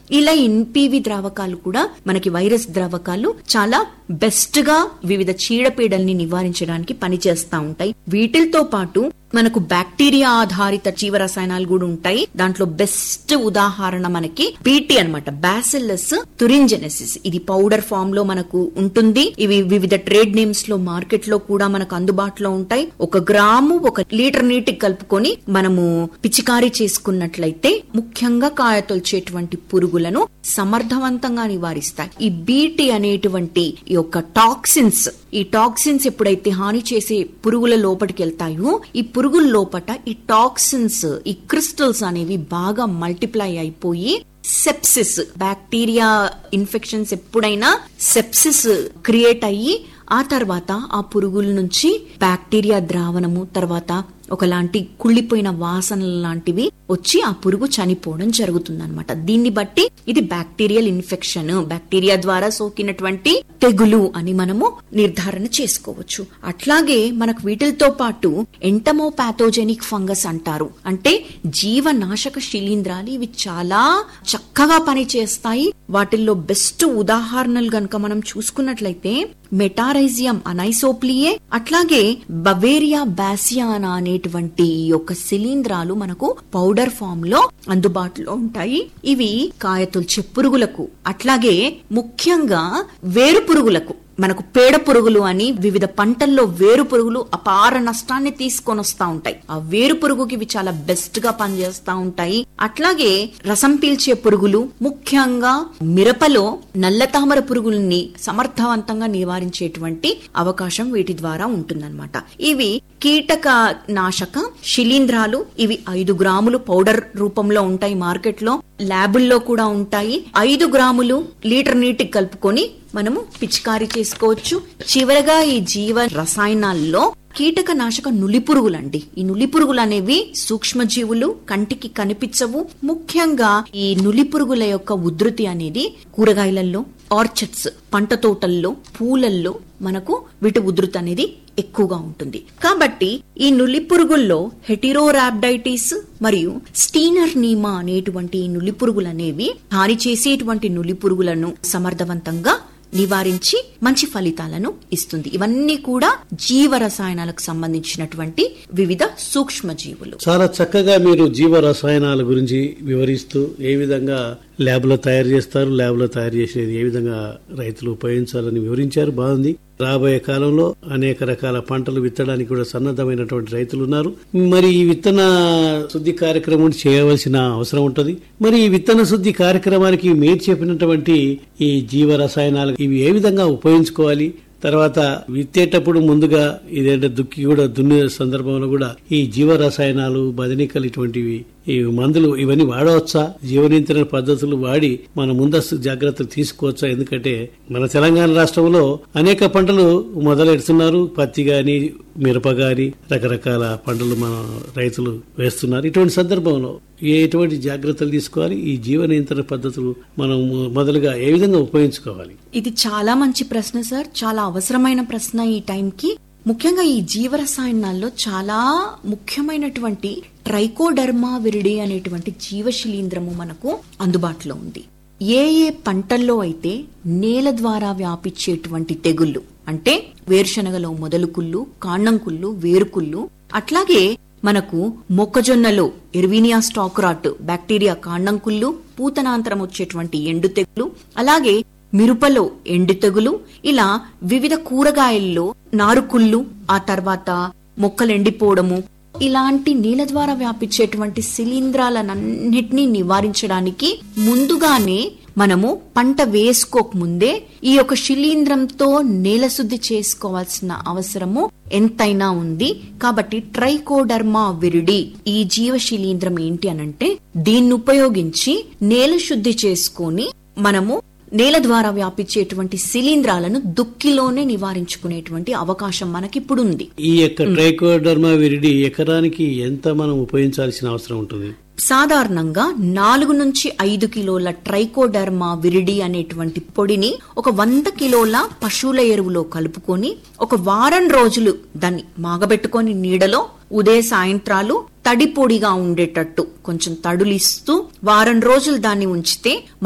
ఇలా ఎన్పివి ద్రావకాలు కూడా మనకి వైరస్ ద్రావకాలు చాలా బెస్ట్ గా వివిధ చీడపీడల్ని నివారించడానికి పనిచేస్తా ఉంటాయి వీటితో పాటు మనకు బ్యాక్టీరియా ఆధారిత జీవరసాయనాలు కూడా ఉంటాయి దాంట్లో బెస్ట్ ఉదాహరణ మనకి బీటీ అన్నమాట బ్యాసిల్లస్ తురింజెనసిస్ ఇది పౌడర్ ఫామ్ లో మనకు ఉంటుంది ఇవి వివిధ ట్రేడ్ నేమ్స్ లో మార్కెట్ లో కూడా మనకు అందుబాటులో ఉంటాయి ఒక గ్రాము ఒక లీటర్ నీటికి కలుపుకొని మనము పిచికారీ చేసుకున్నట్లయితే ముఖ్యంగా కాయ తొలిచేటువంటి పురుగులను సమర్థవంతంగా నివారిస్తాయి ఈ బీటీ అనేటువంటి ఈ యొక్క టాక్సిన్స్ ఈ టాక్సిన్స్ ఎప్పుడైతే హాని చేసే పురుగుల లోపలికి వెళ్తాయో ఈ పురుగుల లోపట ఈ టాక్సిన్స్ ఈ క్రిస్టల్స్ అనేవి బాగా మల్టిప్లై అయిపోయి సెప్సిస్ బ్యాక్టీరియా ఇన్ఫెక్షన్స్ ఎప్పుడైనా సెప్సిస్ క్రియేట్ అయ్యి ఆ తర్వాత ఆ పురుగుల నుంచి బ్యాక్టీరియా ద్రావణము తర్వాత ఒకలాంటి కుళ్ళిపోయిన వాసనలు లాంటివి వచ్చి ఆ పురుగు చనిపోవడం జరుగుతుందన్నమాట దీన్ని బట్టి ఇది బ్యాక్టీరియల్ ఇన్ఫెక్షన్ బ్యాక్టీరియా ద్వారా సోకినటువంటి తెగులు అని మనము నిర్ధారణ చేసుకోవచ్చు అట్లాగే మనకు వీటితో పాటు ఎంటమో పాథోజెనిక్ ఫంగస్ అంటారు అంటే జీవనాశక శిలీంధ్రాలు ఇవి చాలా చక్కగా పనిచేస్తాయి వాటిల్లో బెస్ట్ ఉదాహరణలు గనక మనం చూసుకున్నట్లయితే మెటారైజియం అనైసోప్లియే అట్లాగే బవేరియా బాసియానా అనేటువంటి ఈ యొక్క శిలీంధ్రాలు మనకు పౌడర్ ఫామ్ లో అందుబాటులో ఉంటాయి ఇవి కాయతొల్చే పురుగులకు అట్లాగే ముఖ్యంగా వేరు పురుగులకు మనకు పేడ పురుగులు అని వివిధ పంటల్లో వేరు పురుగులు అపార నష్టాన్ని తీసుకొని వస్తా ఉంటాయి ఆ వేరు పురుగుకి ఇవి చాలా బెస్ట్ గా పనిచేస్తా ఉంటాయి అట్లాగే రసం పీల్చే పురుగులు ముఖ్యంగా మిరపలో నల్ల తామర పురుగుల్ని సమర్థవంతంగా నివారించేటువంటి అవకాశం వీటి ద్వారా ఉంటుందన్నమాట ఇవి కీటక నాశక శిలీంధ్రాలు ఇవి ఐదు గ్రాములు పౌడర్ రూపంలో ఉంటాయి మార్కెట్ లో ల్యాబుల్లో కూడా ఉంటాయి ఐదు గ్రాములు లీటర్ నీటికి కలుపుకొని మనము పిచికారీ చేసుకోవచ్చు చివరగా ఈ జీవ రసాయనాల్లో కీటక నాశక నులిపురుగులండి ఈ నులిపురుగులు అనేవి సూక్ష్మజీవులు కంటికి కనిపించవు ముఖ్యంగా ఈ నులిపురుగుల యొక్క ఉధృతి అనేది కూరగాయలలో ఆర్చర్డ్స్ పంట తోటల్లో పూలల్లో మనకు వీటి ఉధృతి అనేది ఎక్కువగా ఉంటుంది కాబట్టి ఈ నులిపురుగుల్లో హెటిరోరాబ్డైటిస్ మరియు స్టీనర్ నీమా అనేటువంటి ఈ నులిపురుగులు అనేవి హాని చేసేటువంటి నులిపురుగులను సమర్థవంతంగా నివారించి మంచి ఫలితాలను ఇస్తుంది ఇవన్నీ కూడా జీవ రసాయనాలకు సంబంధించినటువంటి వివిధ సూక్ష్మ జీవులు చాలా చక్కగా మీరు జీవ రసాయనాల గురించి వివరిస్తూ ఏ విధంగా ల్యాబ్ లో తయారు చేస్తారు ల్యాబ్ లో తయారు చేసేది ఏ విధంగా రైతులు ఉపయోగించాలని వివరించారు బాగుంది రాబోయే కాలంలో అనేక రకాల పంటలు విత్తడానికి కూడా సన్నద్ధమైనటువంటి రైతులు ఉన్నారు మరి ఈ విత్తన శుద్ధి కార్యక్రమం చేయవలసిన అవసరం ఉంటుంది మరి ఈ విత్తన శుద్ధి కార్యక్రమానికి మీరు చెప్పినటువంటి ఈ జీవ రసాయనాలు ఇవి ఏ విధంగా ఉపయోగించుకోవాలి తర్వాత విత్తేటప్పుడు ముందుగా ఇదేంటే దుక్కి కూడా దున్నే సందర్భంలో కూడా ఈ జీవ రసాయనాలు బదనికలు ఇటువంటివి ఈ మందులు ఇవన్నీ వాడవచ్చా జీవ నియంత్రణ పద్ధతులు వాడి మన ముందస్తు జాగ్రత్తలు తీసుకోవచ్చా ఎందుకంటే మన తెలంగాణ రాష్ట్రంలో అనేక పంటలు మొదలెడుతున్నారు పత్తి గాని మిరప గాని రకరకాల పంటలు మన రైతులు వేస్తున్నారు ఇటువంటి సందర్భంలో ఎటువంటి జాగ్రత్తలు తీసుకోవాలి ఈ జీవ నియంత్రణ పద్ధతులు మనం మొదలుగా ఏ విధంగా ఉపయోగించుకోవాలి ఇది చాలా మంచి ప్రశ్న సార్ చాలా అవసరమైన ప్రశ్న ఈ టైంకి ముఖ్యంగా ఈ జీవరసాయనాల్లో చాలా ముఖ్యమైనటువంటి ట్రైకోడర్మా విరిడి అనేటువంటి జీవశిలీంద్రము మనకు అందుబాటులో ఉంది ఏ ఏ పంటల్లో అయితే నేల ద్వారా వ్యాపించేటువంటి తెగుళ్ళు అంటే వేరుశనగలో మొదలుకుళ్ళు కాండంకుళ్ళు వేరుకుళ్ళు అట్లాగే మనకు మొక్కజొన్నలో ఎర్వీనియా స్టాక్రాట్ బ్యాక్టీరియా కాండంకుళ్ళు పూతనాంతరం వచ్చేటువంటి ఎండు తెగులు అలాగే మిరుపలో ఎండు తెగులు ఇలా వివిధ కూరగాయల్లో నారుకుళ్ళు ఆ తర్వాత మొక్కలు ఎండిపోవడము ఇలాంటి నీళ్ళ ద్వారా వ్యాపించేటువంటి శిలీంధ్రాలన్నిటినీ నివారించడానికి ముందుగానే మనము పంట వేసుకోకముందే ఈ యొక్క శిలీంద్రంతో నేల శుద్ధి చేసుకోవాల్సిన అవసరము ఎంతైనా ఉంది కాబట్టి ట్రైకోడర్మా విరిడి ఈ జీవ శిలీంద్రం ఏంటి అనంటే దీన్ని ఉపయోగించి నేల శుద్ధి చేసుకొని మనము నేల ద్వారా వ్యాపించేటువంటి శిలీంధ్రాలను దుక్కిలోనే నివారించుకునేటువంటి అవకాశం మనకిప్పుడు ఉంది ఈ యొక్క ట్రైకోడర్మా విరిడి ఎకరానికి ఎంత మనం ఉపయోగించాల్సిన అవసరం ఉంటుంది సాధారణంగా నాలుగు నుంచి ఐదు కిలోల ట్రైకోడర్మా విరిడి అనేటువంటి పొడిని ఒక వంద కిలోల పశువుల ఎరువులో కలుపుకొని ఒక వారం రోజులు దాన్ని మాగబెట్టుకొని నీడలో ఉదయ సాయంత్రాలు తడి పొడిగా ఉండేటట్టు కొంచెం తడులిస్తూ వారం రోజులు దాన్ని ఉంచితే